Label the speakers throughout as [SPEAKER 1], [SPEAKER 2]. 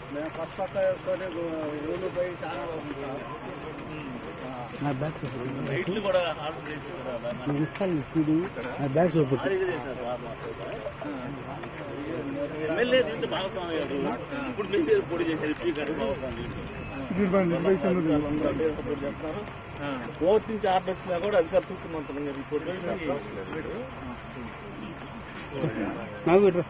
[SPEAKER 1] మేము కొత్త కొత్త వేసుకొని ఊళ్ళు పోయి చాలా బాగుంటాం
[SPEAKER 2] నా బ్యాగ్
[SPEAKER 1] లైట్లు కూడా ఆర్డర్ చేసి
[SPEAKER 2] ఇన్స్టాల్ ఇప్పుడు నా బ్యాగ్ చూపెట్టు
[SPEAKER 1] ఎమ్మెల్యే దీంతో భాగస్వామి గారు ఇప్పుడు మీ మీద పొడి చేశారు ఎంపీ గారు భాగస్వామి చెప్తారు కోర్టు నుంచి ఆర్డర్ వచ్చినా కూడా అధికార తూర్పు మంత్రం గారు ఇప్పుడు
[SPEAKER 2] నాకు పెట్టు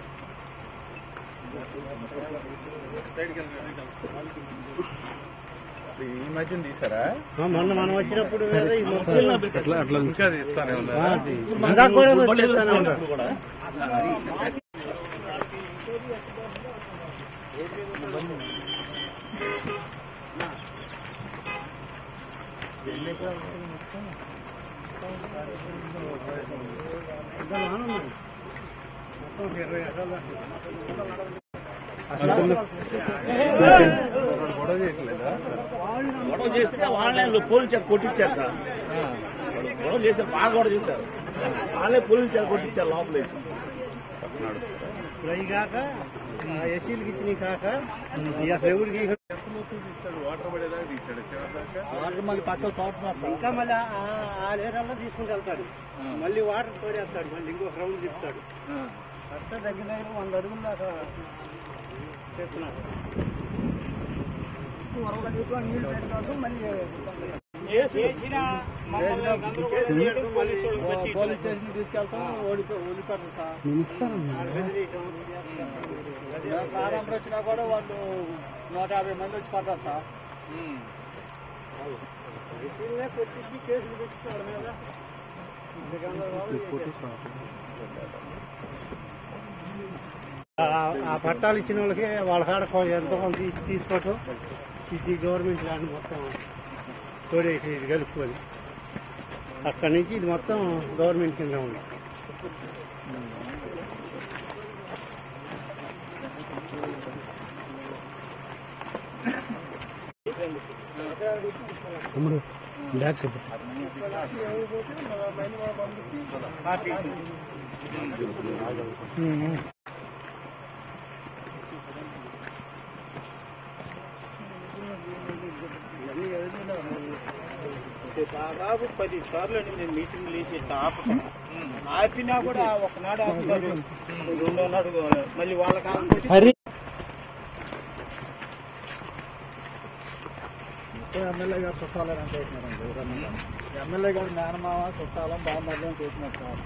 [SPEAKER 3] ఈ మధ్యన తీసారా
[SPEAKER 2] మొన్న మనం వచ్చినప్పుడు
[SPEAKER 3] అట్లా అట్లా ఇంకా తీస్తానే ఉన్నారు
[SPEAKER 1] ఇప్పుడు కూడా
[SPEAKER 3] గొడవ చేయట్లేదా
[SPEAKER 1] గొడవ చేస్తే వాళ్ళే పోలీసు చేత కొట్టించారు సార్ వాళ్ళు గొడవ చేశారు బాగా గొడవ చేశారు వాళ్ళే పోలీసు చేత కొట్టించారు లోపల
[SPEAKER 2] అవి కాక ఎస్సీలకి ఇచ్చినవి కాక ఇక అసలు ఎవరికి
[SPEAKER 3] వాటర్ పడేదాకా తీసాడు చివరి దాకా
[SPEAKER 1] వాళ్ళు మళ్ళీ పక్కన తోటన్నారు సార్
[SPEAKER 2] ఇంకా మళ్ళీ ఆ- ఆ లేరల్లో తీసుకుని వెళ్తాడు మళ్ళీ వాటర్ తోడేస్తాడు మళ్ళీ ఇంకొక రౌండ్ తిప్పుతాడు అట్లా దగ్గర దగ్గర వంద అడుగులు దాకా చేస్తున్నాడు
[SPEAKER 1] పోలీస్ స్టేషన్ తీసుకెళ్తాం ఓడిపో ఓడిపోతారు సార్ సార్ అందరూ వచ్చినా కూడా వాళ్ళు నూట యాభై మంది వచ్చి పడతారు సార్
[SPEAKER 2] కేసులు పెట్టుకోవడం కదా ఆ- ఆ పట్టాలు ఇచ్చిన వాళ్ళకి వాళ్ళ కాడ కొ- ఎంతో కొంత ఇచ్చి తీసుకోవటం ఇది గవర్నమెంట్ ల్యాండ్ మొత్తం తోడేసి ఇది కలుపుకొని అక్కడి నుంచి ఇది మొత్తం గవర్నమెంట్ కింద ఉంది తమ్ముడు బ్యాగ్ చెప్పు
[SPEAKER 1] దాదాపు పది సార్లు నేను మీటింగ్ వేసి ఆపుతాను ఆపినా కూడా ఒకనాడు ఆపుతారు రెండో నాడు మళ్ళీ వాళ్ళ కాలం
[SPEAKER 2] హరి
[SPEAKER 1] ఎమ్మెల్యే గారు చుట్టాలని అంటే ఎమ్మెల్యే గారు మేనమావ చుట్టాలం బాగుందని చేసినారు సార్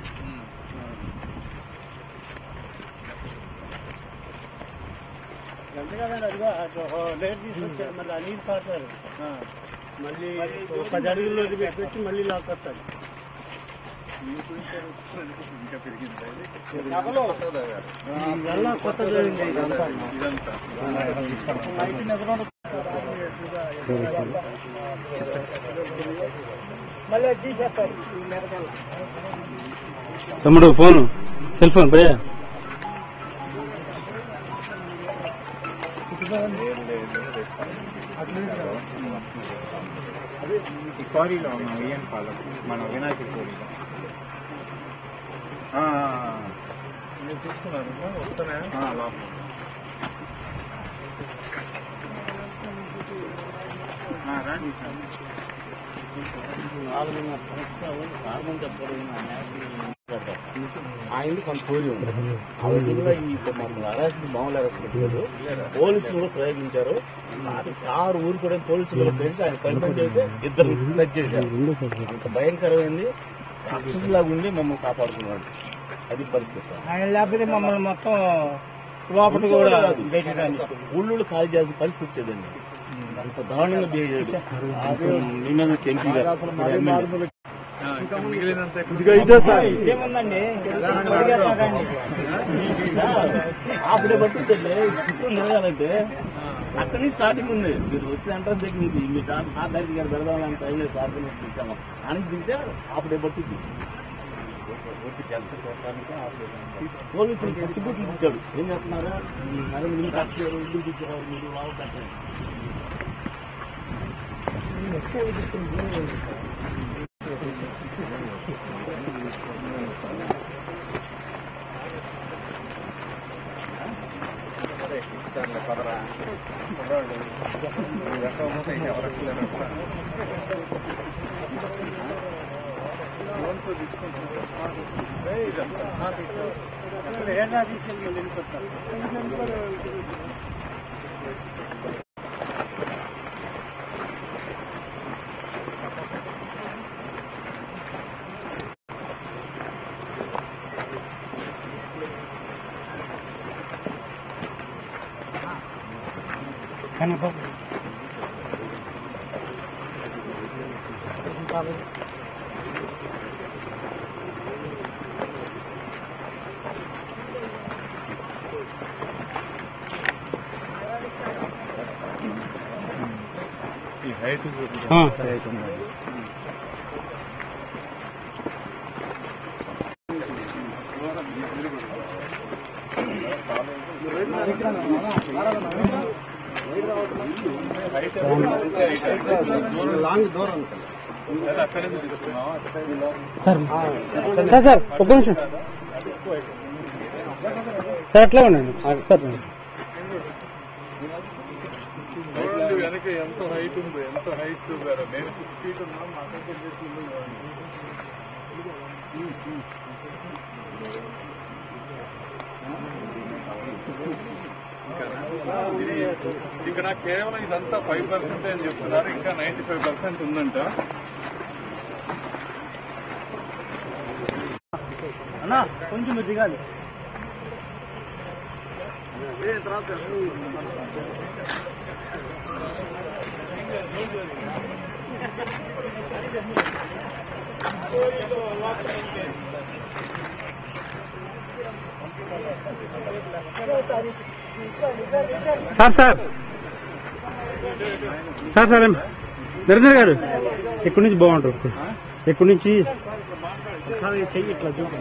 [SPEAKER 2] ఎంత కదండి అదిగో అటు ఓ లేట్ తీసుకొచ్చారు మళ్ళీ అడిగి పాడతారు మళ్ళీ ఒక పది అడుగుల్లో పెట్టి మళ్ళీ లాక్కొస్తాడు
[SPEAKER 3] ఇంకా పెరిగింది
[SPEAKER 1] సభలో
[SPEAKER 2] ఇవల్ల కొత్త జరిగింది ఇదంతా
[SPEAKER 3] ఇదంతా
[SPEAKER 1] నైట్ నిద్ర
[SPEAKER 2] మళ్ళీ అది తీసేస్తారు ఈ మెరకల్లా
[SPEAKER 4] తమ్ముడు ఫోన్ సెల్ ఫోన్ భయ్యా
[SPEAKER 3] ఈ క్వారీలో ఉన్నాం ఈఎన్ పాలెం మన వినాయక క్వారీలో ఆ, నేను చూసుకున్నాను వస్తానే లోపల ఆ, రండి
[SPEAKER 1] ఆయన కొంత కోరి ఉంది ఆ విధంగా ఈ మమ్మల్ని అరెస్ట్ మామూలు అరెస్ట్ పెట్టారు పోలీసులు కూడా ప్రయోగించారు అది సార్ ఊరు కూడా పోలీసులు కూడా తెలిసి ఆయన కంప్లైంట్ అయితే ఇద్దరు టచ్ చేశారు అంత భయంకరమైంది రాక్షసులాగా ఉండి మమ్మల్ని కాపాడుకున్నాడు అది పరిస్థితి
[SPEAKER 2] ఆయన లేకపోతే మమ్మల్ని మొత్తం లోపల కూడా పెట్టడానికి
[SPEAKER 1] ఊళ్ళో ఖాళీ చేయాల్సిన పరిస్థితి వచ్చేదండి అంత దారుణంగా బిహేవ్ చేయడం మీ మీద చెంపి
[SPEAKER 3] మిగిలినంత
[SPEAKER 2] ఏముందండి అడిగేస్తారండి.
[SPEAKER 1] అప్పుడే పట్టిందండి కూర్చొని తిరగాలంటే అక్కడి నుంచి స్టార్టింగ్ ఉంది మీరు వచ్చిన ఎంట్రన్స్ దగ్గర నుంచి మీ సార్ సార్ దగ్గర గారు పెడదామని టైం లేదు సార్ దగ్గర పిలిచాము అని దిగితే అప్పుడే పట్టింది పోలీసులు టికెట్లు ఇచ్చాడు ఏం చెప్తున్నారు మరి మీరు కట్టారు ఇల్లు తెచ్చారు మీరు వాళ్ళు కట్టారు
[SPEAKER 3] ఇస్తారులే పదరా కుర్రాడు. ఎక్కడ పోతే ఎవరికి లేరు అక్కడ. లోన్స్ తీసుకుంటున్నారు. ఏయ్, ఇదంతా.
[SPEAKER 2] అక్కడ ఏడా తీసుకెళ్ళి మళ్ళీ వెళ్ళిపోతారు
[SPEAKER 3] ఈ హైట్
[SPEAKER 4] ఆ.
[SPEAKER 3] హైట్ ఉంది
[SPEAKER 1] లాంగ్ దూరం
[SPEAKER 3] అక్కడే తీసుకున్నావా
[SPEAKER 4] సార్ సార్ సార్ ఒక్క నిమిషం సార్ అట్లా ఉండండి సార్
[SPEAKER 3] చూడండి వెనక ఎంత హైట్ ఉంది ఎంత హైట్ వేరే నేను సిక్స్ ఫీట్ ఉన్నాను నాకంటే చెట్లు ఉంది చూడండి. ఇంకానా? ఇది ఇక్కడ కేవలం ఇదంతా ఫైవ్ పర్సెంట్ అని చెప్తున్నారు ఇంకా నైన్టీ ఫైవ్ పర్సెంట్ ఉందంట
[SPEAKER 2] అన్నా కొంచెం దిగాలి
[SPEAKER 4] సార్ సార్ సార్ సార్ ఏం నరేంద్ర గారు ఇక్కడి నుంచి బాగుంటుంది ఇక్కడి నుంచి
[SPEAKER 2] చెయ్యి ఇట్లా చూపు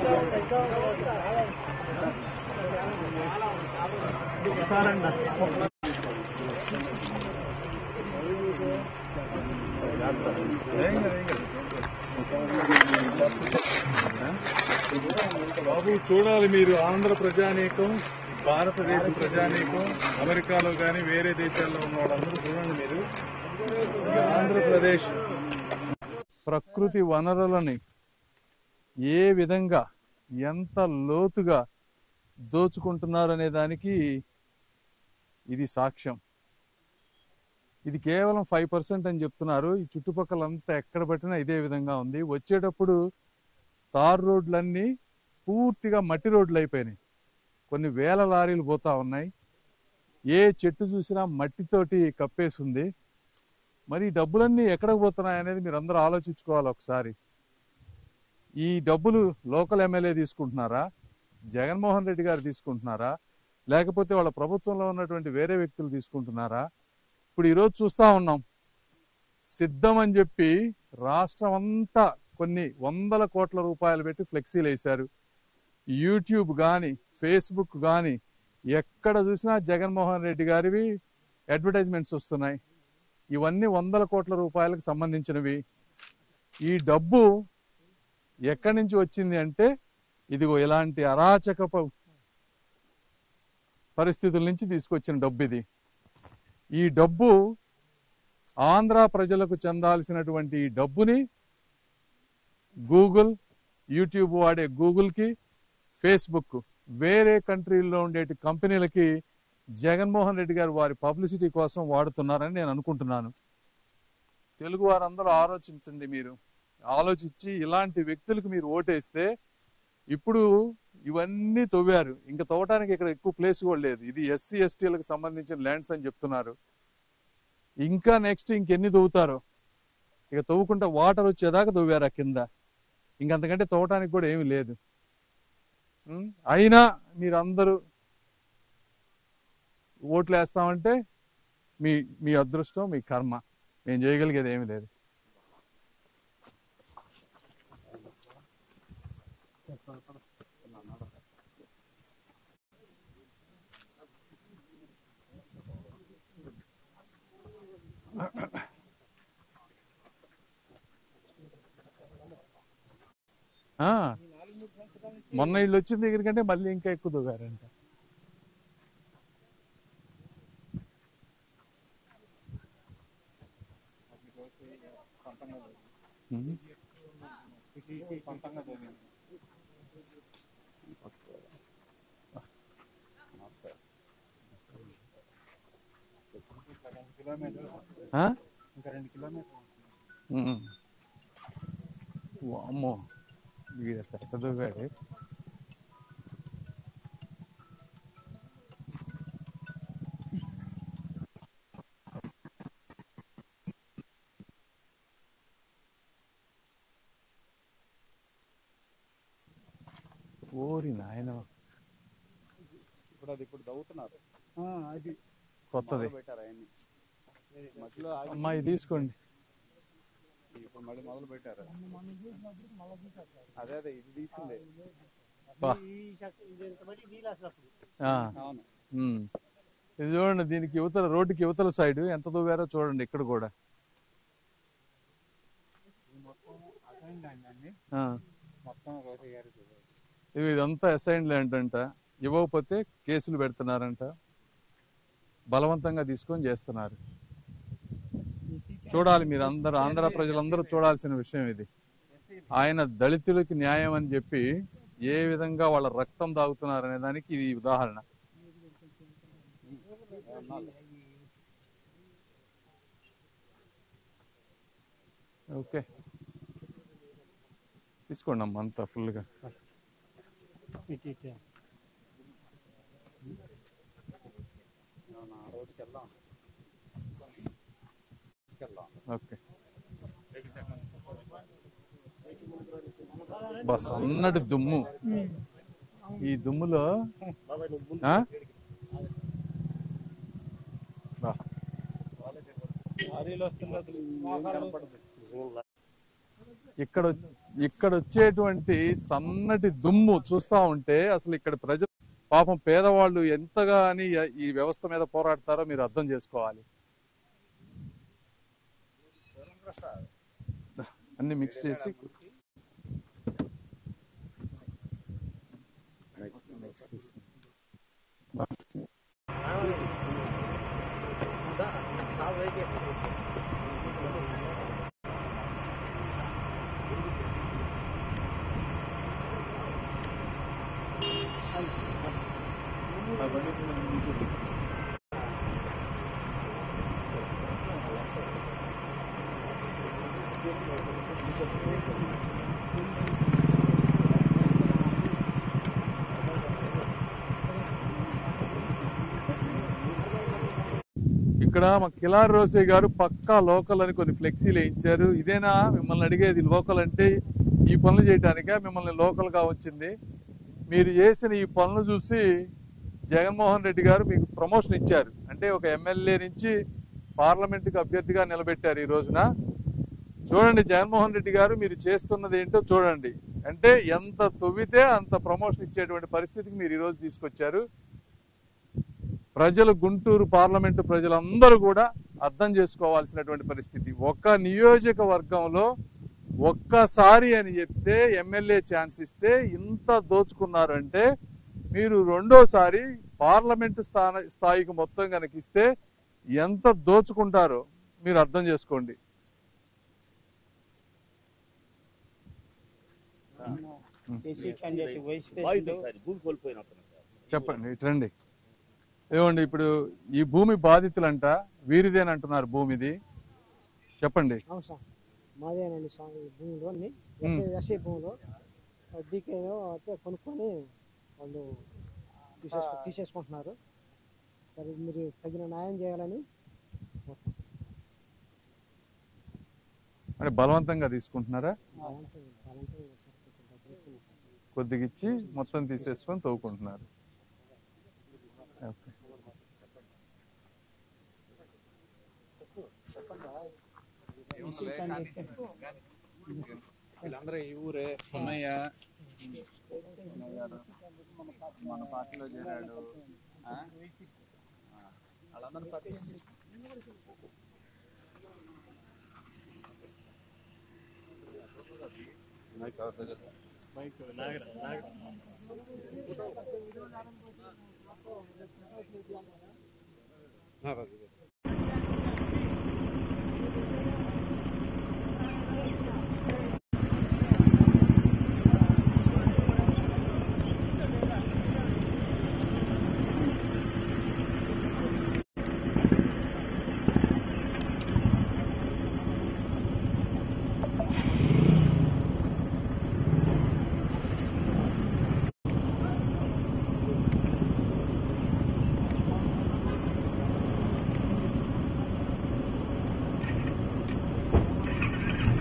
[SPEAKER 3] బాబు చూడాలి మీరు ఆంధ్ర ప్రజానీకం భారతదేశ ప్రజానీకం అమెరికాలో కానీ వేరే దేశాల్లో ఉన్న వాళ్ళందరూ చూడండి మీరు ఈ ఆంధ్రప్రదేశ్ ప్రకృతి వనరులని ఏ విధంగా ఎంత లోతుగా దోచుకుంటున్నారనే దానికి ఇది సాక్ష్యం ఇది కేవలం ఫైవ్ పర్సెంట్ అని చెప్తున్నారు ఈ చుట్టుపక్కలంతా ఎక్కడ పట్టినా ఇదే విధంగా ఉంది వచ్చేటప్పుడు తార్ రోడ్లన్నీ పూర్తిగా మట్టి రోడ్లు అయిపోయినాయి కొన్ని వేల లారీలు పోతా ఉన్నాయి ఏ చెట్టు చూసినా మట్టితోటి కప్పేసింది మరి ఈ డబ్బులన్నీ ఎక్కడికి పోతున్నాయి అనేది మీరు అందరూ ఆలోచించుకోవాలి ఒకసారి ఈ డబ్బులు లోకల్ ఎమ్మెల్యే తీసుకుంటున్నారా జగన్మోహన్ రెడ్డి గారు తీసుకుంటున్నారా లేకపోతే వాళ్ళ ప్రభుత్వంలో ఉన్నటువంటి వేరే వ్యక్తులు తీసుకుంటున్నారా ఇప్పుడు ఈరోజు చూస్తా ఉన్నాం సిద్ధం అని చెప్పి రాష్ట్రం అంతా కొన్ని వందల కోట్ల రూపాయలు పెట్టి ఫ్లెక్సీలు వేశారు యూట్యూబ్ కానీ ఫేస్బుక్ కానీ ఎక్కడ చూసినా జగన్మోహన్ రెడ్డి గారివి అడ్వర్టైజ్మెంట్స్ వస్తున్నాయి ఇవన్నీ వందల కోట్ల రూపాయలకు సంబంధించినవి ఈ డబ్బు ఎక్కడి నుంచి వచ్చింది అంటే ఇదిగో ఇలాంటి అరాచకపు పరిస్థితుల నుంచి తీసుకొచ్చిన డబ్బు ఇది ఈ డబ్బు ఆంధ్ర ప్రజలకు చెందాల్సినటువంటి ఈ డబ్బుని గూగుల్ యూట్యూబ్ వాడే గూగుల్కి ఫేస్బుక్ వేరే కంట్రీల్లో ఉండేటి కంపెనీలకి జగన్మోహన్ రెడ్డి గారు వారి పబ్లిసిటీ కోసం వాడుతున్నారని నేను అనుకుంటున్నాను తెలుగు వారందరూ ఆలోచించండి మీరు ఆలోచించి ఇలాంటి వ్యక్తులకు మీరు ఓటేస్తే ఇప్పుడు ఇవన్నీ తవ్వారు ఇంకా తవ్వటానికి ఇక్కడ ఎక్కువ ప్లేస్ కూడా లేదు ఇది ఎస్సీ ఎస్టీలకు సంబంధించిన ల్యాండ్స్ అని చెప్తున్నారు ఇంకా నెక్స్ట్ ఇంకెన్ని తవ్వుతారో ఇక తవ్వుకుంటే వాటర్ వచ్చేదాకా తవ్వారు ఆ కింద ఇంకంతకంటే తవ్వటానికి కూడా ఏమీ లేదు ఉం? అయినా మీరందరూ ఓట్లు వేస్తామంటే మీ మీ అదృష్టం మీ కర్మ నేను చేయగలిగేది ఏమీ లేదు ఆ, మొన్న వీళ్ళు వచ్చిన దగ్గర కంటే మళ్ళీ ఇంకా ఎక్కువ దిగారంట ఉమ్. ఆ? ఉమ్. వామ్మో వీడు అసలు ఎక్కడ దూకాడు ఓరి నాయన
[SPEAKER 5] ఇప్పుడు అది ఇప్పుడు దవ్వుతున్నారు
[SPEAKER 2] అది
[SPEAKER 3] కొత్తది
[SPEAKER 5] పెట్టారు అవన్నీ మధ్యలో ఆగి
[SPEAKER 3] అమ్మాయి తీసుకోండి
[SPEAKER 5] ఇప్పుడు మళ్ళీ మొదలు పెట్టారు అదే అదే ఇది తీసిందే
[SPEAKER 3] బా.
[SPEAKER 2] ఈ శక్- ఇది ఎంత మటుకు వీలు అసలు అప్పుడు.
[SPEAKER 3] ఆ,
[SPEAKER 5] అవును
[SPEAKER 3] ఉమ్. ఇది చూడండి దీనికి యువతల రోడ్డుకి యువతల సైడ్ ఎంత దూగారో చూడండి ఇక్కడ కూడా ఆ.
[SPEAKER 5] మొత్తం రోడ్డు గారి
[SPEAKER 3] ఇవి ఇదంతా అసైన్ ల్యాండ్ అంట ఇవ్వకపోతే కేసులు పెడుతున్నారంట బలవంతంగా తీసుకొని చేస్తున్నారు చూడాలి మీరు అందరూ ఆంధ్ర ప్రజలందరూ చూడాల్సిన విషయం ఇది ఆయన దళితులకి న్యాయం అని చెప్పి ఏ విధంగా వాళ్ళ రక్తం తాగుతున్నారు అనే దానికి ఇది ఉదాహరణ ఓకే తీసుకోండి అమ్మ అంతా ఫుల్గా
[SPEAKER 2] ఇటు ఇటు.
[SPEAKER 5] రోడ్డుకి వెళ్దాం వెళ్దాం
[SPEAKER 3] ఓకే బస్ అన్నటి దుమ్ము ఈ దుమ్ములో ఆ? బా.
[SPEAKER 5] లారీలు వస్తున్నా అసలు ఏం కనపడదు
[SPEAKER 3] ఇక్కడ ఇక్కడ వచ్చేటువంటి సన్నటి దుమ్ము చూస్తా ఉంటే అసలు ఇక్కడ ప్రజలు పాపం పేదవాళ్ళు ఎంతగా అని ఈ వ్యవస్థ మీద పోరాడతారో మీరు అర్థం చేసుకోవాలి అన్ని మిక్స్ చేసి ఇక్కడ మా కిలార్ రోసే గారు పక్కా లోకల్ అని కొన్ని ఫ్లెక్సీలు వేయించారు ఇదేనా మిమ్మల్ని అడిగేది లోకల్ అంటే ఈ పనులు చేయడానికే మిమ్మల్ని లోకల్ గా వచ్చింది మీరు చేసిన ఈ పనులు చూసి జగన్మోహన్ రెడ్డి గారు మీకు ప్రమోషన్ ఇచ్చారు అంటే ఒక ఎమ్మెల్యే నుంచి పార్లమెంటుకి అభ్యర్థిగా నిలబెట్టారు ఈ రోజున చూడండి జగన్మోహన్ రెడ్డి గారు మీరు చేస్తున్నది ఏంటో చూడండి అంటే ఎంత తవ్వితే అంత ప్రమోషన్ ఇచ్చేటువంటి పరిస్థితికి మీరు ఈ రోజు తీసుకొచ్చారు ప్రజలు గుంటూరు పార్లమెంటు ప్రజలందరూ కూడా అర్థం చేసుకోవాల్సినటువంటి పరిస్థితి ఒక్క నియోజకవర్గంలో ఒక్కసారి అని చెప్తే ఎమ్మెల్యే ఛాన్స్ ఇస్తే ఇంత దోచుకున్నారంటే మీరు రెండోసారి పార్లమెంటు స్థాన స్థాయికి మొత్తం కనుక ఇస్తే ఎంత దోచుకుంటారో మీరు అర్థం చేసుకోండి
[SPEAKER 2] AC candidate vice
[SPEAKER 1] boys
[SPEAKER 2] president
[SPEAKER 1] sir భూమి కోల్పోయినప్పుడు
[SPEAKER 3] చెప్పండి ఇటు రండి ఏమండి ఇప్పుడు ఈ భూమి బాధితులంట వీరిదేనంటున్నారు భూమిది చెప్పండి
[SPEAKER 6] అవును సార్ మాదేనండి సార్ ఈ భూమిలో అన్ని
[SPEAKER 3] మ్మ్.
[SPEAKER 6] ఎస్ఐ ఎస్ఐ భూమిలో డీకేలో అయితే కొనుక్కొని వాళ్ళు తీసేసు తీసేసుకుంటున్నారు మరి మీరు తగిన న్యాయం చేయాలని
[SPEAKER 3] అంటే బలవంతంగా తీసుకుంటున్నారా
[SPEAKER 6] బలవంతం- బలవంతంగా సార్ కొంచెం డబ్బులు ఇస్తున్నాం సార్.
[SPEAKER 3] కొద్దిగా ఇచ్చి మొత్తం తీసేసుకొని తవ్వుకుంటున్నారు ఓకే
[SPEAKER 5] వీళ్ళందరూ ఈ ఊరే ఉన్నయ్య మన పార్టీలో చేరాడు ఆ? ఆ. వాళ్ళందరూ పార్టీ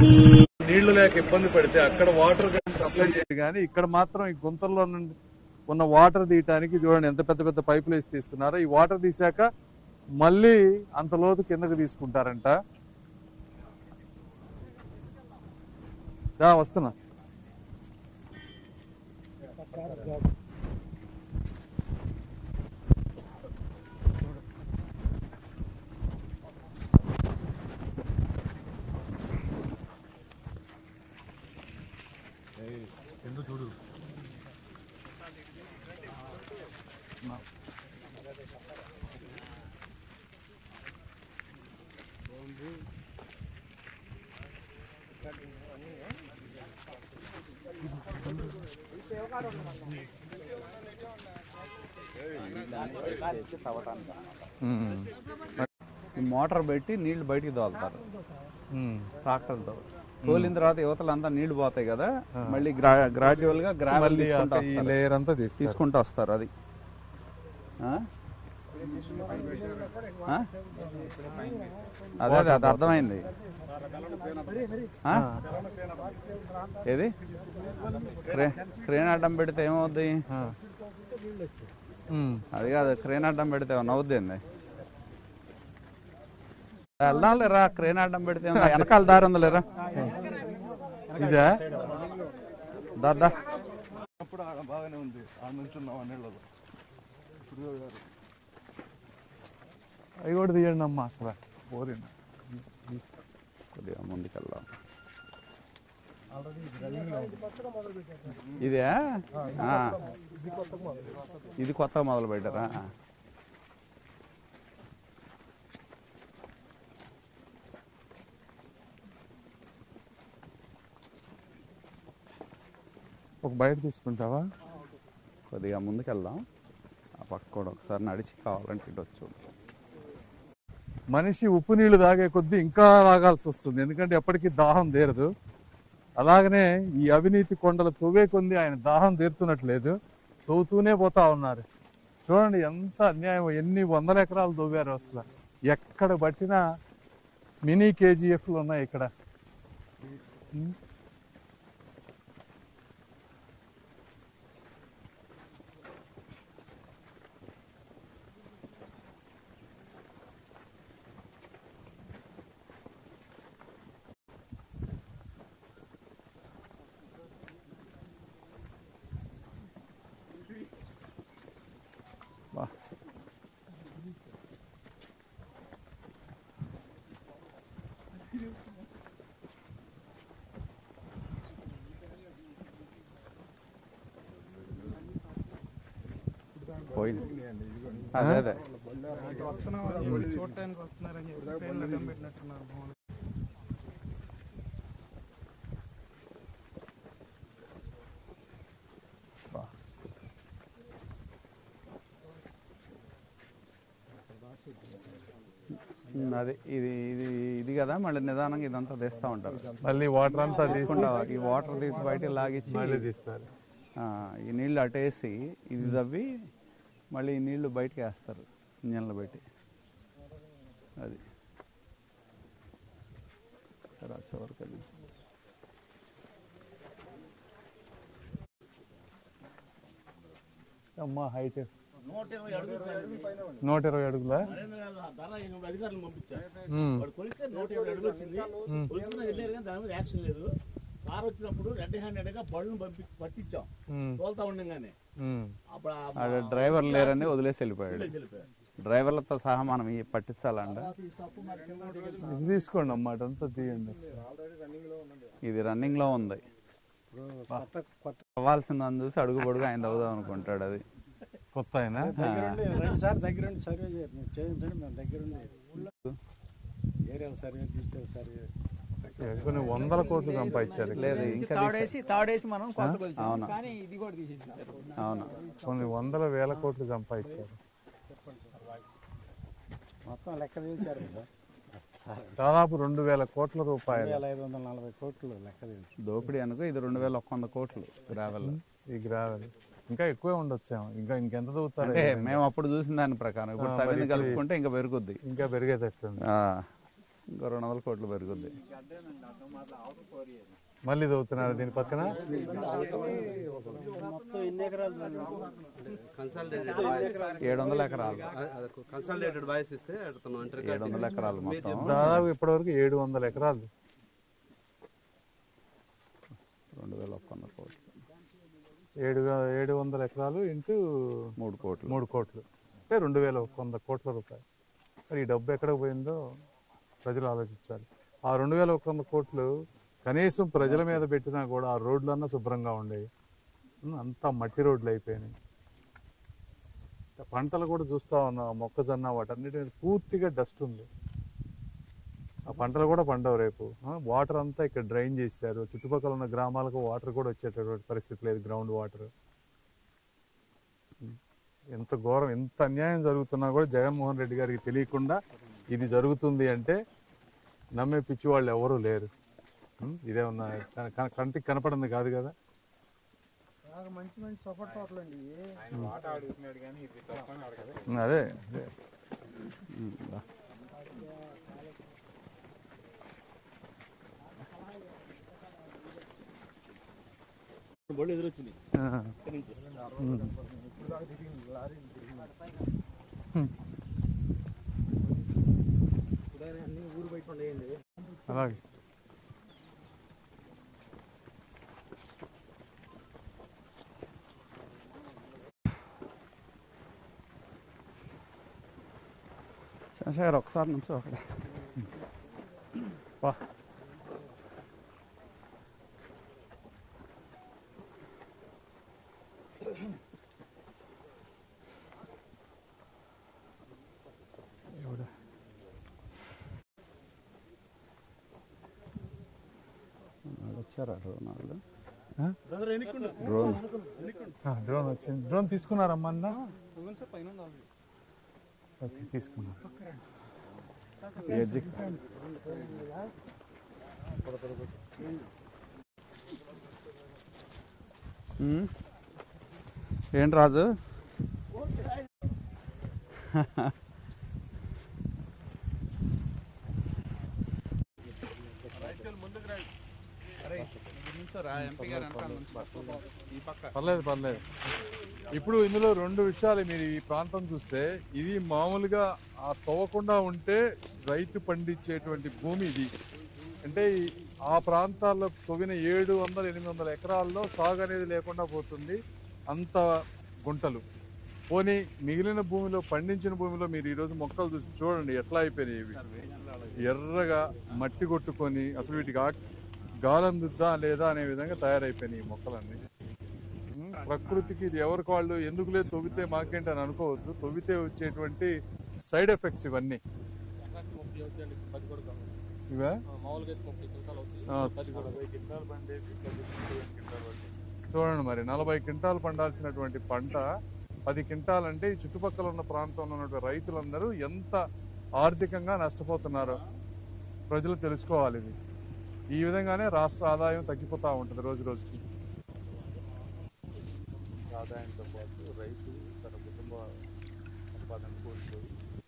[SPEAKER 3] నీళ్లు లేక ఇబ్బంది పడితే అక్కడ వాటర్ కానీ సప్లై చేయాలి కానీ ఇక్కడ మాత్రం ఈ గుంతల్లో నుండి ఉన్న వాటర్ తీయటానికి చూడండి ఎంత పెద్ద పెద్ద పైపులు వేసి తీస్తున్నారో ఈ వాటర్ తీసాక మళ్ళీ అంత లోతు కిందకి తీసుకుంటారంట దా, వస్తున్నా
[SPEAKER 5] ఈ మోటార్ పెట్టి నీళ్లు బయటికి తోలుతారు ట్రాక్టర్తో తోలిన తర్వాత యువతలంతా నీళ్లు పోతాయి కదా మళ్ళీ గ్రాడ్యువల్ గా గ్రావెల్
[SPEAKER 3] మళ్ళీ
[SPEAKER 5] తీసుకుంటూ
[SPEAKER 3] ఈ
[SPEAKER 5] వస్తారు.
[SPEAKER 3] లేయర్ అంతా తీస్తారు
[SPEAKER 5] తీసుకుంటూ వస్తారు అది ఆ? ఆ? అదే అదే అది అర్థమైంది ఆ? ఏది క్రే- క్రేన్ అడ్డం పెడితే ఏమవుద్ది
[SPEAKER 3] ఉమ్.
[SPEAKER 5] అది కాదు క్రేన్ అడ్డం పెడితే ఏమన్నా అవుద్ది ఏంది వెళ్దాం లేరా క్రేన్ అడ్డం పెడితే ఏమన్నా వెనకాల దారి ఉంది లేరా
[SPEAKER 3] ఇదా
[SPEAKER 5] దాదా
[SPEAKER 3] అప్పుడు ఆడ బాగానే ఉంది ఆడ నుంచి ఉన్నాం నీళ్ళలో అవి కూడా తీయండి అమ్మా అసలు పోరింది
[SPEAKER 5] కొద్దిగా ముందుకెళ్దాం ఇదే ఆ. ఇది కొత్తగా మొదలు పెట్టారా
[SPEAKER 3] ఒక బయట తీసుకుంటావా
[SPEAKER 5] కొద్దిగా ముందుకెళ్దాం ఆ పక్క కూడా ఒకసారి నడిచి కావాలంటే ఇటు వచ్చు
[SPEAKER 3] మనిషి ఉప్పు నీళ్లు తాగే కొద్దీ ఇంకా తాగాల్సి వస్తుంది ఎందుకంటే ఎప్పటికీ దాహం తీరదు అలాగనే ఈ అవినీతి కొండలు తవ్వే కొంది ఆయన దాహం తీరుతున్నట్లేదు తవ్వుతూనే పోతా ఉన్నారు చూడండి ఎంత అన్యాయం ఎన్ని వందల ఎకరాలు తవ్వారు అసలు ఎక్కడ పట్టినా మినీ కేజీఎఫ్లు ఉన్నాయి ఇక్కడ ఉం?
[SPEAKER 5] పోయింది అదే అదే
[SPEAKER 4] చూడటానికి వస్తున్నారని చెప్పి ట్రైన్లో పెట్టినట్టున్నారు
[SPEAKER 5] ఉమ్, అదే ఇది ఇది ఇది కదా మళ్ళీ నిదానంగా ఇదంతా తీస్తా ఉంటారు
[SPEAKER 3] మళ్ళీ వాటర్ అంతా తీసి
[SPEAKER 5] తీసుకుంటా ఈ వాటర్ తీసి బయట లాగిచ్చి
[SPEAKER 3] మళ్ళీ తీస్తారు
[SPEAKER 5] ఆ, ఈ నీళ్లు అటేసి ఇది తవ్వి మళ్ళీ ఈ నీళ్లు బయటకు వేస్తారు ఇంజన్లు పెట్టి అది సరే చివరికి అది
[SPEAKER 3] అమ్మా హైట్
[SPEAKER 1] నూట ఇరవై అడుగులు సార్.
[SPEAKER 3] నూట ఇరవై అడుగులా
[SPEAKER 1] నరేంద్ర గారు ఆ ధర ఎనిమిది అధికారులు పంపించారు
[SPEAKER 3] ఉమ్.
[SPEAKER 1] వాడు కొలిస్తే నూట ఇరవై అడుగులు వచ్చింది కొలుసుకున్న వెళ్ళారు కానీ దాని మీద యాక్షన్ లేదు సార్ వచ్చినప్పుడు రెడ్ హ్యాండెడ్ గా బళ్ళను పంపి పట్టించాం
[SPEAKER 3] ఉమ్.
[SPEAKER 1] తోలుతా ఉండగానే
[SPEAKER 3] ఉమ్.
[SPEAKER 1] అప్పుడు ఆ
[SPEAKER 5] ఆడ డ్రైవర్ లేరని వదిలేసి వెళ్ళిపోయాడు
[SPEAKER 1] వెళ్ళిపోయారు.
[SPEAKER 5] డ్రైవర్లతో సహా మనం ఈ పట్టించాలంట
[SPEAKER 1] ఈ తప్పు మరి కింద ఉంటే
[SPEAKER 3] ఇది తీసుకోండి అమ్మా అదంతా తీయండి
[SPEAKER 5] ఇది రన్నింగ్ లో ఉంది అవ్వాల్సిందని చూసి అడుగు పొడుగు ఆయన అవుదాం అనుకుంటాడు అది
[SPEAKER 3] కొత్త ఆయన
[SPEAKER 2] రెండు సార్లు దగ్గరుండి సర్వే చేయండి మీరు చేయించండి మేము దగ్గరుండి ఏరియల్ సర్వే డిజిటల్ సర్వే
[SPEAKER 3] కొన్ని వందల కోట్లు సంపాదించారు
[SPEAKER 5] లేదు ఇంకా
[SPEAKER 4] తాడేసి తాడేసి మనం కొత్త కొలిచాం
[SPEAKER 5] అవును.
[SPEAKER 4] కానీ ఇది కూడా తీసేసారు
[SPEAKER 5] అవును
[SPEAKER 3] కొన్ని వందల వేల కోట్లు సంపాదించారు
[SPEAKER 2] మొత్తం లెక్క తీశారు కదా
[SPEAKER 3] దాదాపు రెండు వేల కోట్ల రూపాయలు
[SPEAKER 2] వేల ఐదు వందల నలభై కోట్లు లెక్క తీసి
[SPEAKER 5] దోపిడీ అనుకో ఇది రెండు వేల ఒక్క వంద కోట్లు గ్రావెల్
[SPEAKER 3] ఈ గ్రావెల్ ఇంకా ఎక్కువే ఉండొచ్చేమో ఇంకా ఇంకెంత తవ్వుతారు
[SPEAKER 5] అంటే మేము అప్పుడు చూసిన దాని ప్రకారం ఇప్పుడు
[SPEAKER 3] ఆ,
[SPEAKER 5] తవ్వింది
[SPEAKER 3] మరి
[SPEAKER 5] కలుపుకుంటే ఇంకా పెరుగుద్ది
[SPEAKER 3] ఇంకా పెరిగేటట్టుంది
[SPEAKER 5] ఆ, ఇంకో రెండు వందల కోట్లు పెరుగుద్ది
[SPEAKER 3] మళ్ళీ చదువుతున్నారు దీని పక్కన
[SPEAKER 2] మొత్తం ఎన్ని ఎకరాలు
[SPEAKER 5] ఏడు వందల ఎకరాలు
[SPEAKER 7] కన్సల్టేటెడ్ వాయిస్ ఇస్తే అడుగుతున్నాం అంటే
[SPEAKER 5] ఏడు వందల ఎకరాలు మొత్తం
[SPEAKER 3] దాదాపు ఇప్పటివరకు ఏడు వందల ఎకరాలు
[SPEAKER 5] రెండు వేల ఒక్క వంద కోట్లు
[SPEAKER 3] ఏడు వే- ఏడు వందల ఎకరాలు ఇంటూ
[SPEAKER 5] మూడు కోట్లు
[SPEAKER 3] మూడు కోట్లు అంటే రెండు వేల ఒక వంద కోట్ల రూపాయలు మరి ఈ డబ్బు ఎక్కడికి పోయిందో ప్రజలు ఆలోచించాలి ఆ రెండు వేల ఒక వంద కోట్లు కనీసం ప్రజల మీద పెట్టినా కూడా ఆ రోడ్లన్నా శుభ్రంగా ఉండేవి ఉమ్, అంతా మట్టి రోడ్లు అయిపోయినాయి పంటలు కూడా చూస్తా ఉన్నాం ఆ మొక్కజొన్న వాటన్నిటి మీద పూర్తిగా డస్ట్ ఉంది ఆ పంటలు కూడా పండవు రేపు ఆ, వాటర్ అంతా ఇక్కడ డ్రైన్ చేశారు చుట్టుపక్కల ఉన్న గ్రామాలకు వాటర్ కూడా వచ్చేటటువంటి పరిస్థితి లేదు గ్రౌండ్ వాటర్ ఎంత ఘోరం ఎంత అన్యాయం జరుగుతున్నా కూడా జగన్మోహన్ రెడ్డి గారికి తెలియకుండా ఇది జరుగుతుంది అంటే నమ్మే పిచ్చి వాళ్ళు ఎవరూ లేరు ఉం? ఇదేమన్నా క- క- కంటికి కనపడింది కాదు కదా
[SPEAKER 6] మంచి మంచి సపోర్ట్ తోటలు అండి
[SPEAKER 3] ఉం, అదే అదే.
[SPEAKER 5] ఉమ్, దా.
[SPEAKER 1] బళ్ళు ఎదురొచ్చినాయి
[SPEAKER 3] ఆ,
[SPEAKER 1] ఇక్కడి నుంచి
[SPEAKER 6] అన్ని ఊరు బయట ఉండేయండి
[SPEAKER 3] అలాగే
[SPEAKER 5] చంద్రశేఖర్ ఒకసారి నుంచి ఒకటి
[SPEAKER 3] వా. ఎవడు?
[SPEAKER 5] వచ్చారా డ్రోన్ వాళ్ళు
[SPEAKER 3] ఆ?
[SPEAKER 5] డ్రోన్
[SPEAKER 3] ఆ, డ్రోన్ వచ్చింది డ్రోన్ తీసుకున్నారమ్మా అన్న ఓకే, తీసుకున్నారు
[SPEAKER 5] ఏది ఉమ్. ఏంటి రాజు
[SPEAKER 3] పర్లేదు పర్లేదు ఇప్పుడు ఇందులో రెండు విషయాలు మీరు ఈ ప్రాంతం చూస్తే ఇది మామూలుగా ఆ తవ్వకుండా ఉంటే రైతు పండించేటువంటి భూమి ఇది అంటే ఈ- ఆ ప్రాంతాల్లో తవ్విన ఏడు వందల ఎనిమిది వందల ఎకరాల్లో సాగు అనేది లేకుండా పోతుంది అంత గుంటలు పోనీ మిగిలిన భూమిలో పండించిన భూమిలో మీరు ఈరోజు మొక్కలు చూసి చూడండి ఎట్లా అయిపోయినాయి ఇవి ఎర్రగా మట్టి కొట్టుకొని అసలు వీటికి ఆక్- గాలి అందుద్దా లేదా అనే విధంగా తయారైపోయినాయి ఈ మొక్కలన్నీ ఉమ్, ప్రకృతికి ఇది ఎవరికి వాళ్ళు ఎందుకులే తవ్వితే మాకేంటి అని అనుకోవద్దు తవ్వితే వచ్చేటువంటి సైడ్ ఎఫెక్ట్స్ ఇవన్నీ ఇవా ఆ, చూడండి మరి నలభై క్వింటాలు పండాల్సినటువంటి పంట పది క్వింటాల్ అంటే ఈ చుట్టుపక్కల ఉన్న ప్రాంతంలో ఉన్నటువంటి రైతులందరూ ఎంత ఆర్థికంగా నష్టపోతున్నారో ప్రజలు తెలుసుకోవాలి ఇది ఈ విధంగానే రాష్ట్ర ఆదాయం తగ్గిపోతా ఉంటుంది రోజు రోజుకి ఆదాయంతో పాటు రైతు తన కుటుంబ సంపాదన కోల్పోయి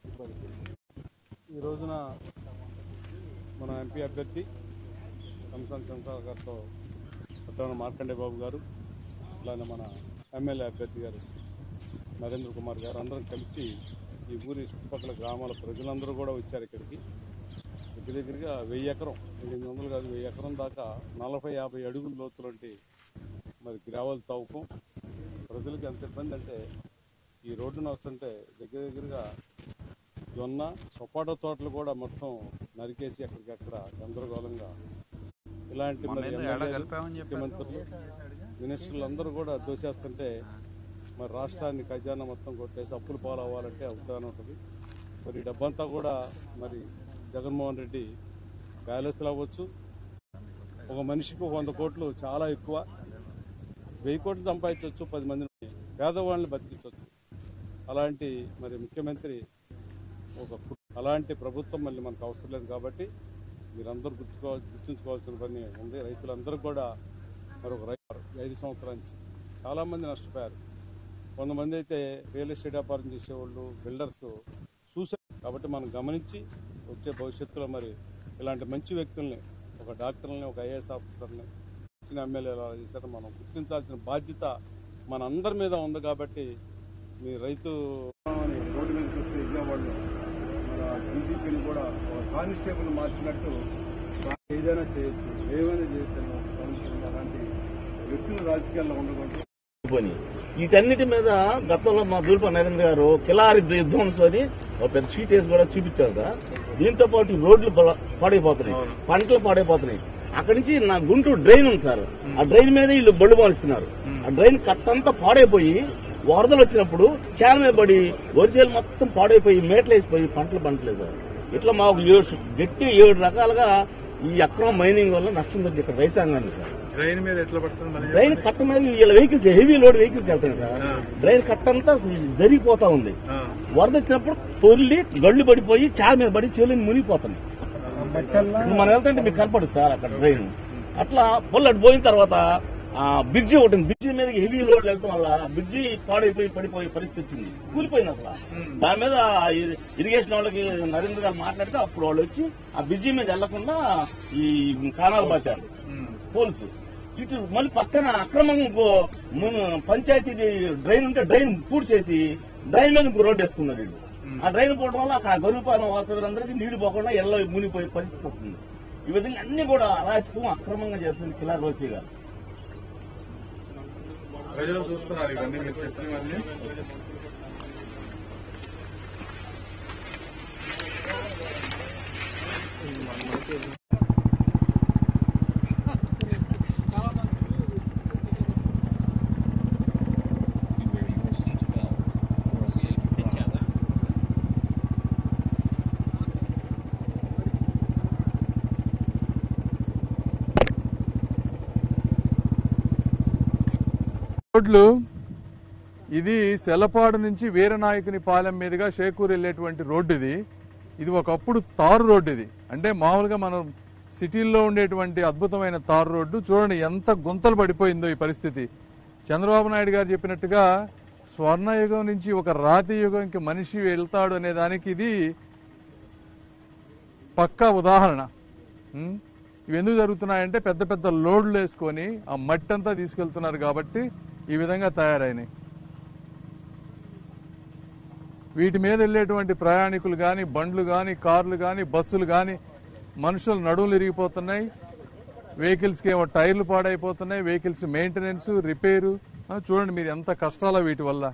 [SPEAKER 8] ఈ రోజున మన ఎంపీ అభ్యర్థి కంసన్ శంకర్ గారితో పట్టణ మార్కండే బాబు గారు అలానే మన ఎమ్మెల్యే అభ్యర్థి గారు నరేంద్ర కుమార్ గారు అందరం కలిసి ఈ ఊరి చుట్టుపక్కల గ్రామాల ప్రజలందరూ కూడా వచ్చారు ఇక్కడికి దగ్గర దగ్గరగా వెయ్యి ఎకరం ఎనిమిది వందలు కాదు వెయ్యి ఎకరం దాకా నలభై యాభై అడుగుల లోతులంటి మరి గ్రావెల్ తవ్వకం ప్రజలకు ఎంత ఇబ్బంది అంటే ఈ రోడ్డున వస్తుంటే దగ్గర దగ్గరగా జొన్న సపోటా తోటలు కూడా మొత్తం నరికేసి అక్కడికక్కడ గందరగోళంగా ఇలాంటి మరి
[SPEAKER 5] ఏడ
[SPEAKER 8] ఎమ్మెల్యేలు,
[SPEAKER 5] కలిపామని చెప్పారు
[SPEAKER 8] ముఖ్యమంత్రులు మినిస్టర్లు అందరూ కూడా దోసేస్తుంటే మరి రాష్ట్రాన్ని ఖజానా మొత్తం కొట్టేసి అప్పులు పాలవ్వాలంటే అవుతానే ఉంటుంది మరి ఈ డబ్బంతా కూడా మరి జగన్మోహన్ రెడ్డి ప్యాలెస్లు అవ్వచ్చు ఒక మనిషికి ఒక వంద కోట్లు చాలా ఎక్కువ వెయ్యి కోట్లు సంపాదించవచ్చు పది మందిని పేదవాళ్ళని బతికించవచ్చు అలాంటి మరి ముఖ్యమంత్రి ఒక కు- అలాంటి ప్రభుత్వం మళ్ళీ మనకు అవసరం లేదు కాబట్టి మీరందరూ గుర్తుకోవాలి గుర్తుంచుకోవాల్సిన పని ఉంది రైతులందరూ కూడా మరి ఒక రైతు ఈ ఐదు సంవత్సరాల నుంచి చాలా మంది నష్టపోయారు కొంతమంది అయితే రియల్ ఎస్టేట్ వ్యాపారం చేసేవాళ్ళు బిల్డర్స్ చూసారు కాబట్టి మనం గమనించి వచ్చే భవిష్యత్తులో మరి ఇలాంటి మంచి వ్యక్తుల్ని ఒక డాక్టర్ని ఒక ఐఏఎస్ ఆఫీసర్ని ఇచ్చిన ఎమ్మెల్యేలు అలా చేశారు మనం గుర్తించాల్సిన బాధ్యత మన అందరి మీద ఉంది కాబట్టి మీ రైతు అని రోడ్డు మీద చూస్తే విజయవాడలో మన డీజీపీని కూడా ఒక కానిస్టేబుల్ మార్చినట్టు ఏదైనా చేయొచ్చు ఏమైనా చేయొచ్చు అలాంటి వ్యక్తులు రాజకీయాల్లో ఉండకూడదు
[SPEAKER 1] పోని వీటన్నిటి మీద గతంలో మా దూల్ప నరేంద్ర గారు కిలారి యుద్ధంతో అని ఒక పెద్ద షీట్ వేసి కూడా చూపించారు సార్ దీంతో పాటు ఈ రోడ్లు బల- పాడైపోతున్నాయి పంటలు పాడైపోతున్నాయి అక్కడి నుంచి నా గుంటూరు డ్రైన్ ఉంది సార్ ఆ డ్రైన్ మీద వీళ్ళు బళ్ళు మారుస్తున్నారు ఆ డ్రైన్ కట్ అంతా పాడైపోయి వరదలు వచ్చినప్పుడు చాలా మీద పడి వరిచేలు మొత్తం పాడైపోయి మేట్లు వేసిపోయి పంటలు పంటలేదు సార్ ఇట్లా మాకు ఏడు గట్టి ఏడు రకాలుగా ఈ అక్రమ మైనింగ్ వల్ల నష్టం జరిగింది ఇక్కడ రైతాంగాన్ని సార్
[SPEAKER 3] ట్రైన్ మీద ఎట్లా పడుతుంది మరి
[SPEAKER 1] డ్రైన్ కట్ట మీద వీళ్ళ వెహికల్స్ హెవీ లోడ్ వెహికల్స్ వెళ్తాయి సార్ డ్రైన్ కట్ట అంతా జరిగిపోతా ఉంది
[SPEAKER 3] ఆ.
[SPEAKER 1] వరద వచ్చినప్పుడు తొల్లి గళ్ళు పడిపోయి చాలా మీద పడి చెల్లిని మునిగిపోతుంది ఇప్పుడు మనం వెళ్తుంటే మీకు కనపడు సార్ అక్కడ డ్రైన్ అట్లా పొల్లు అటు పోయిన తర్వాత ఆ బ్రిడ్జి ఒకటి ఉంది. బ్రిడ్జి మీద హెవీ లోడ్ వెళ్తాం వల్ల బ్రిడ్జి పాడైపోయి పడిపోయే పరిస్థితి వచ్చింది కూలిపోయింది అసలు దాని మీద ఇ- ఇరిగేషన్ వాళ్ళకి నరేంద్ర గారు మాట్లాడితే అప్పుడు వాళ్ళు వచ్చి ఆ బ్రిడ్జి మీద వెళ్లకుండా ఈ కానాలు పట్టారు పోలీసు ఇటు మళ్ళీ పక్కన అక్రమంగా ఇంకో మున్- పంచాయతీ డ్రైన్ ఉంటే డ్రైన్ పూడ్చేసి డ్రైన్ మీద ఇంకో రోడ్డు వేసుకున్నారు వీళ్ళు ఆ డ్రైన్ పోవడం వల్ల అక్కడ గరుపాలన వాస్తవులందరికీ నీళ్లు పోకుండా ఎల్ల మునిగిపోయే పరిస్థితి వస్తుంది ఈ విధంగా అన్ని కూడా అరాచకం అక్రమంగా చేస్తుంది కిలా రోసీ గారు
[SPEAKER 3] ప్రజలు చూస్తున్నారు ఇవన్నీ మీరు చెప్పినవన్నీ రోడ్లు ఇది సెలపాడు నుంచి వీరనాయకుని పాలెం మీదుగా షేకూరు వెళ్ళేటువంటి రోడ్డు ఇది ఇది ఒకప్పుడు తారు రోడ్డు ఇది అంటే మామూలుగా మనం సిటీల్లో ఉండేటువంటి అద్భుతమైన తారు రోడ్డు చూడండి ఎంత గుంతలు పడిపోయిందో ఈ పరిస్థితి చంద్రబాబు నాయుడు గారు చెప్పినట్టుగా స్వర్ణయుగం నుంచి ఒక రాతి యుగంకి మనిషి వెళ్తాడు అనే దానికి ఇది పక్కా ఉదాహరణ ఉం? ఇవి ఎందుకు జరుగుతున్నాయంటే పెద్ద పెద్ద లోడ్లు వేసుకొని ఆ మట్టి అంతా తీసుకెళ్తున్నారు కాబట్టి ఈ విధంగా తయారైనాయి వీటి మీద వెళ్ళేటువంటి ప్రయాణికులు కానీ బండ్లు కానీ కార్లు కానీ బస్సులు కానీ మనుషులు నడువులు ఇరిగిపోతున్నాయి వెహికల్స్కి ఏమో టైర్లు పాడైపోతున్నాయి వెహికల్స్ మెయింటెనెన్స్ రిపేరు ఆ, చూడండి మీరు ఎంత కష్టాలో వీటి వల్ల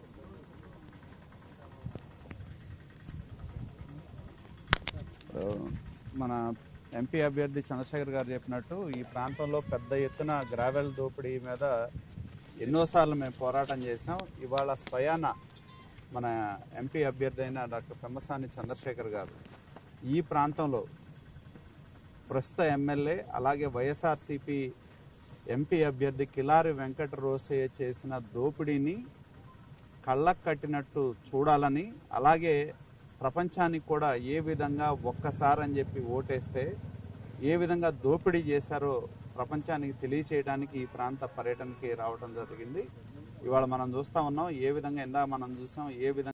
[SPEAKER 5] మన ఎంపీ అభ్యర్థి చంద్రశేఖర్ గారు చెప్పినట్టు ఈ ప్రాంతంలో పెద్ద ఎత్తున గ్రావెల్ దోపిడీ మీద ఎన్నోసార్లు మేము పోరాటం చేసాం ఇవాళ స్వయాన మన ఎంపీ అభ్యర్థి అయిన డాక్టర్ పెమ్మసాని చంద్రశేఖర్ గారు ఈ ప్రాంతంలో ప్రస్తుత ఎమ్మెల్యే అలాగే వైఎస్ఆర్సీపీ ఎంపీ అభ్యర్థి కిలారి వెంకట రోసయ్య చేసిన దోపిడీని కళ్ళకు కట్టినట్టు చూడాలని అలాగే ప్రపంచానికి కూడా ఏ విధంగా ఒక్కసారి అని చెప్పి ఓటేస్తే ఏ విధంగా దోపిడీ చేశారో ప్రపంచానికి తెలియచేయడానికి ఈ ప్రాంత పర్యటనకి రావడం జరిగింది ఇవాళ మనం చూస్తా ఉన్నాం ఏ విధంగా ఇందాక మనం చూసాం ఏ విధంగా